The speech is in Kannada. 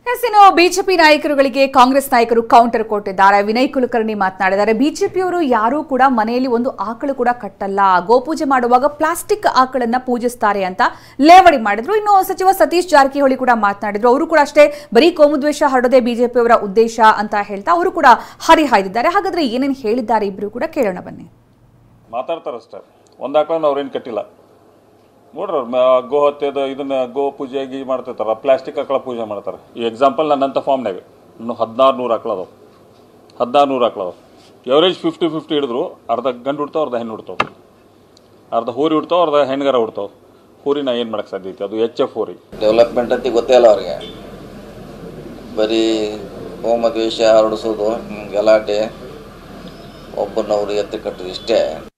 ಎಸ್ ಇನ್ನು ಬಿಜೆಪಿ ನಾಯಕರುಗಳಿಗೆ ಕಾಂಗ್ರೆಸ್ ನಾಯಕರು ಕೌಂಟರ್ ಕೊಟ್ಟಿದ್ದಾರೆ ವಿನಯ್ ಕುಲಕರ್ಣಿ ಮಾತನಾಡಿದ್ದಾರೆ ಬಿಜೆಪಿಯವರು ಯಾರೂ ಕೂಡ ಮನೆಯಲ್ಲಿ ಒಂದು ಆಕಳು ಕೂಡ ಕಟ್ಟಲ್ಲ ಗೋಪೂಜೆ ಮಾಡುವಾಗ ಪ್ಲಾಸ್ಟಿಕ್ ಆಕಳನ್ನ ಪೂಜಿಸ್ತಾರೆ ಅಂತ ಲೇವಡಿ ಮಾಡಿದ್ರು ಇನ್ನು ಸಚಿವ ಸತೀಶ್ ಜಾರಕಿಹೊಳಿ ಕೂಡ ಮಾತನಾಡಿದ್ರು ಅವರು ಕೂಡ ಅಷ್ಟೇ ಬರೀ ಕೋಮುದ್ವೇಷ ಹರಡೋದೇ ಬಿಜೆಪಿಯವರ ಉದ್ದೇಶ ಅಂತ ಹೇಳ್ತಾ ಅವರು ಕೂಡ ಹರಿಹಾಯ್ದಿದ್ದಾರೆ ಹಾಗಾದ್ರೆ ಏನೇನು ಹೇಳಿದ್ದಾರೆ ಇಬ್ರು ಕೂಡ ಕೇಳೋಣ ಬನ್ನಿ ಮಾತಾಡ್ತಾರಷ್ಟೇ ಒಂದು ಆಕಳನ್ನ ಅವ್ರೇನು ಕಟ್ಟಿಲ್ಲ ನೋಡ್ರಿ ಅವ್ರು ಮ- ಗೋ ಹತ್ಯದ ಇದನ್ನ ಗೋ ಪೂಜೆ ಗೀ ಮಾಡ್ತಿರ್ತಾರ ಪ್ಲಾಸ್ಟಿಕ್ ಆಕಳ ಪೂಜೆ ಮಾಡ್ತಾರೆ ಈ ಎಕ್ಸಾಂಪಲ್ ನನ್ನಂಥ ಫಾರ್ಮ್ನಾಗ ಇನ್ನು ಹದಿನಾರು ನೂರು ಆಕಳ ಅದಾವ ಹದಿನಾರು ನೂರು ಆಕಳ ಅದಾವ ಎವರೇಜ್ ಫಿಫ್ಟಿ ಫಿಫ್ಟಿ ಹಿಡಿದ್ರು ಅರ್ಧ ಗಂಡು ಹುಡ್ತಾವ ಅರ್ಧ ಹೆಣ್ಣು ಹುಡ್ತಾವ ಅರ್ಧ ಹೋರಿ ಹುಡ್ತಾವ ಅರ್ಧ ಹೆಣ್ಗರ ಹುಡ್ತಾವ ಹೋರಿನ ಏನು ಮಾಡಕ್ಕೆ ಸಾಧ್ಯ ಐತಿ ಅದು ಎಚ್ ಎಫ್ ಹೋರಿ ಡೆವಲಪ್ಮೆಂಟ್ ಅಂತ ಗೊತ್ತೇ ಇಲ್ಲ ಅವ್ರಿಗೆ ಬರೀ ಹೋಮ ದ್ವೇಷ ಹರಡಿಸೋದು ಹ್ಮ್, ಗಲಾಟೆ ಒಬ್ಬನವ್ರು ಎತ್ತು ಕಟ್ಟೋದು ಇಷ್ಟೇ